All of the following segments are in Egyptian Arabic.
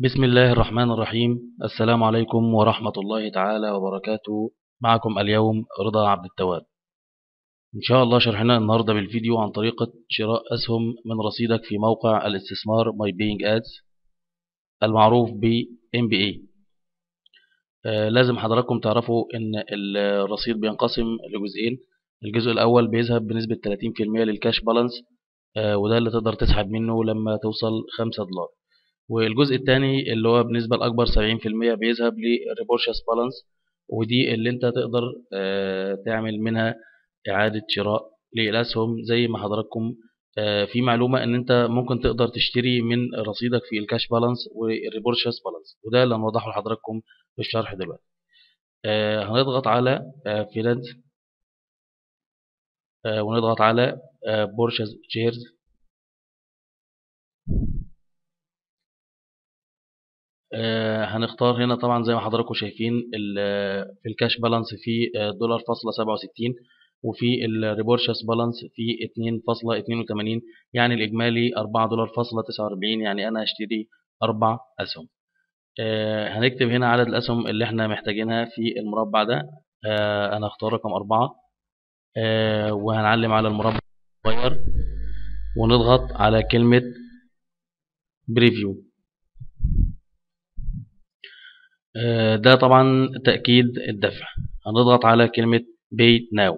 بسم الله الرحمن الرحيم السلام عليكم ورحمة الله تعالى وبركاته معكم اليوم رضا عبد التواب إن شاء الله شرحنا النهاردة بالفيديو عن طريقة شراء أسهم من رصيدك في موقع الاستثمار My Being Ads المعروف ب MBA آه لازم حضراتكم تعرفوا إن الرصيد بينقسم لجزئين الجزء الأول بيذهب بنسبة 30% للكاش بالانس آه وده اللي تقدر تسحب منه لما توصل 5 دولار والجزء الثاني اللي هو بنسبة الأكبر 70% بيذهب لريبورشس بالانس ودي اللي انت تقدر تعمل منها إعادة شراء للأسهم زي ما حضراتكم في معلومة ان انت ممكن تقدر تشتري من رصيدك في الكاش بالانس والريبورشس بالانس وده اللي هنوضحه لحضراتكم في الشرح دلوقتي هنضغط على فيلانس ونضغط على بورشس شيرز آه هنختار هنا طبعا زي ما حضراتكم شايفين في الكاش بالانس في دولار فاصلة سبعة وستين وفي الريبورشس بالانس في اتنين فاصلة اتنين وتمانين يعني الإجمالي أربعة دولار فاصلة تسعة وأربعين يعني أنا هشتري أربع أسهم آه هنكتب هنا عدد الأسهم اللي احنا محتاجينها في المربع ده آه أنا هختار رقم أربعة وهنعلم على المربع صغير ونضغط على كلمة بريفيو ده طبعا تأكيد الدفع هنضغط على كلمة Pay Now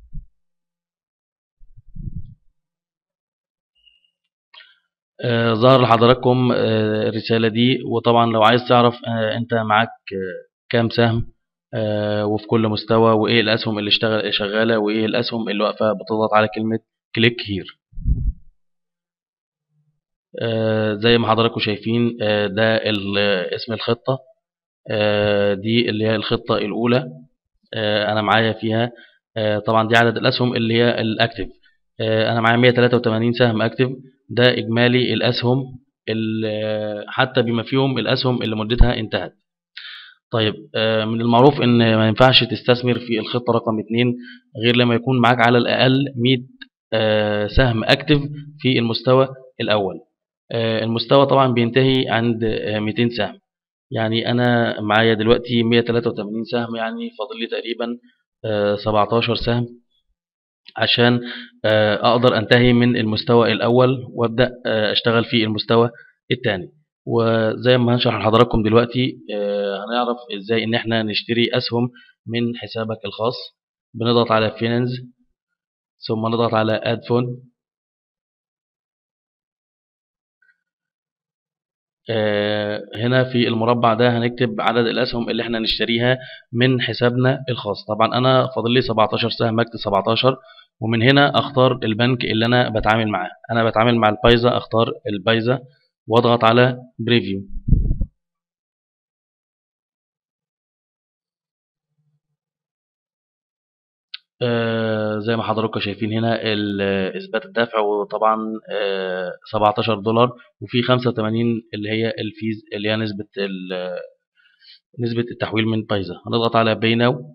ظهر لحضراتكم الرسالة دي وطبعا لو عايز تعرف انت معاك كام سهم وفي كل مستوى وايه الاسهم اللي اشتغل شغالة وايه الاسهم اللي واقفة بتضغط على كلمة كليك هير زي ما حضراتكم شايفين ده اسم الخطة دي اللي هي الخطة الأولى أنا معايا فيها طبعا دي عدد الأسهم اللي هي الأكتف أنا معايا 183 سهم أكتف ده إجمالي الأسهم حتى بما فيهم الأسهم اللي مدتها انتهت طيب من المعروف إن ما ينفعش تستثمر في الخطة رقم 2 غير لما يكون معاك على الأقل 100 سهم أكتف في المستوى الأول المستوى طبعا بينتهي عند 200 سهم يعني انا معايا دلوقتي 183 سهم يعني فاضل لي تقريبا 17 سهم عشان اقدر انتهي من المستوى الاول وابدا اشتغل في المستوى الثاني وزي ما هنشرح لحضراتكم دلوقتي هنعرف ازاي ان احنا نشتري اسهم من حسابك الخاص بنضغط على فينانس ثم نضغط على اد فوند هنا في المربع ده هنكتب عدد الأسهم اللي احنا نشتريها من حسابنا الخاص طبعا أنا فاضل لي 17 سهم اكتب 17 ومن هنا أختار البنك اللي أنا بتعامل معاه أنا بتعامل مع البايزا أختار البايزا وأضغط على بريفيو آه زي ما حضراتكم شايفين هنا اثبات الدفع وطبعا آه 17 دولار وفي 85 اللي هي الفيز اللي هي نسبة نسبة التحويل من بايزا هنضغط على باي ناو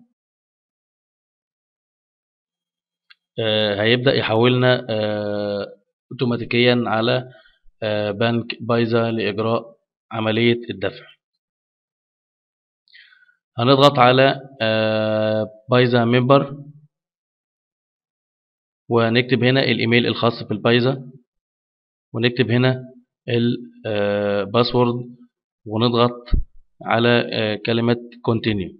آه هيبدأ يحولنا اوتوماتيكيا على بنك بايزا لإجراء عملية الدفع هنضغط على بايزا ممبر ونكتب هنا الايميل الخاص بالبايزا ونكتب هنا الباسورد ونضغط على كلمة continue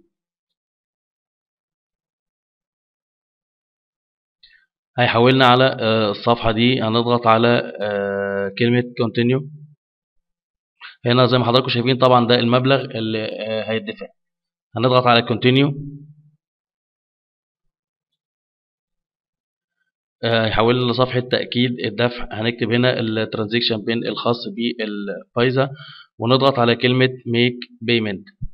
هيحولنا على الصفحة دي هنضغط على كلمة continue هنا زي ما حضراتكم شايفين طبعا ده المبلغ اللي هيدفع هنضغط على continue هيحولنا لصفحة تأكيد الدفع هنكتب هنا الترانزيكشن بين الخاص بالبايزا ونضغط على كلمة make payment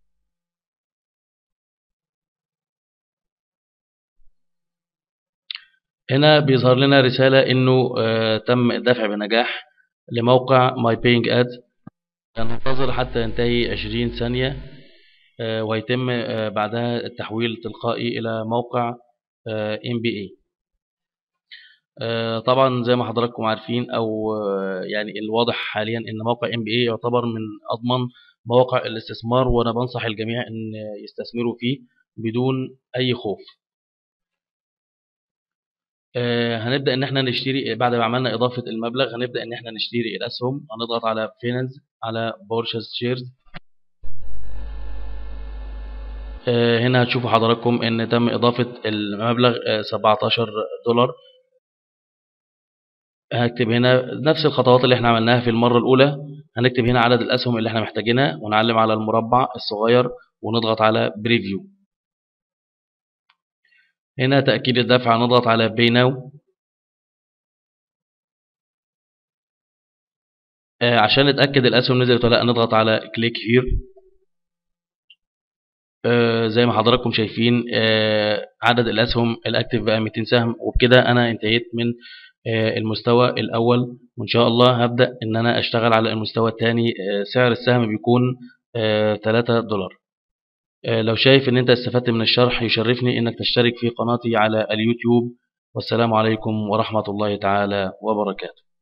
هنا بيظهر لنا رسالة انه تم الدفع بنجاح لموقع My Paying Ads هننتظر حتى ينتهي 20 ثانية ويتم بعدها التحويل تلقائي إلى موقع MBA آه، طبعا زي ما حضراتكم عارفين او آه، يعني الواضح حاليا ان موقع ام بي اي يعتبر من اضمن مواقع الاستثمار وانا بنصح الجميع ان يستثمروا فيه بدون اي خوف آه، هنبدا ان احنا نشتري بعد ما عملنا اضافه المبلغ هنبدا ان احنا نشتري الاسهم هنضغط على فينانس على بورشز شيرز هنا هتشوفوا حضراتكم ان تم اضافه المبلغ 17 دولار هكتب هنا نفس الخطوات اللي احنا عملناها في المرة الأولى هنكتب هنا عدد الأسهم اللي احنا محتاجينها ونعلم على المربع الصغير ونضغط على بريفيو هنا تأكيد الدفع نضغط على باي ناو آه عشان نتأكد الأسهم نزلت ولا لا نضغط على كليك هير آه زي ما حضراتكم شايفين آه عدد الأسهم الأكتف بقى 200 سهم وبكده أنا انتهيت من المستوى الأول وإن شاء الله هبدأ إن أنا أشتغل على المستوى الثاني سعر السهم بيكون 3 دولار لو شايف إن أنت استفدت من الشرح يشرفني إنك تشترك في قناتي على اليوتيوب والسلام عليكم ورحمة الله تعالى وبركاته